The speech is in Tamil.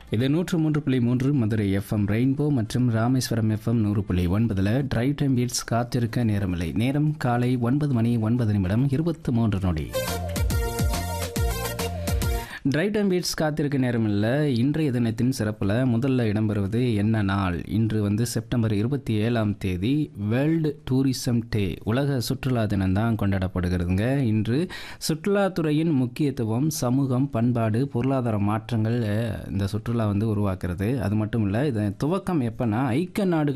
இது நூற்று மூன்று புள்ளி மூன்று மதுரை எஃப்எம் ரெயின்போ மற்றும் ராமேஸ்வரம் எஃப்எம் நூறு புள்ளி ஒன்பதில் டிரைவ் டைம் பீட்ஸ் காத்திருக்க நேரமில்லை நேரம் காலை ஒன்பது மணி ஒன்பது நிமிடம் இருபத்து மூன்று நொடி டிரைவ் டைம் பீட்ஸ் காத்திருக்க நேரமில்லை இன்றைய தினத்தின் சிறப்பில் முதல்ல இடம்பெறுவது என்ன நாள் இன்று வந்து செப்டம்பர் இருபத்தி ஏழாம் தேதி வேர்ல்டு டூரிசம் டே உலக சுற்றுலா தினம் தான் கொண்டாடப்படுகிறதுங்க இன்று சுற்றுலாத்துறையின் முக்கியத்துவம் சமூகம் பண்பாடு பொருளாதார மாற்றங்கள் அஹ், இந்த சுற்றுலா வந்து உருவாக்குறது அது மட்டும் இல்லை இது துவக்கம் எப்போன்னா ஐக்கிய நாடுகள்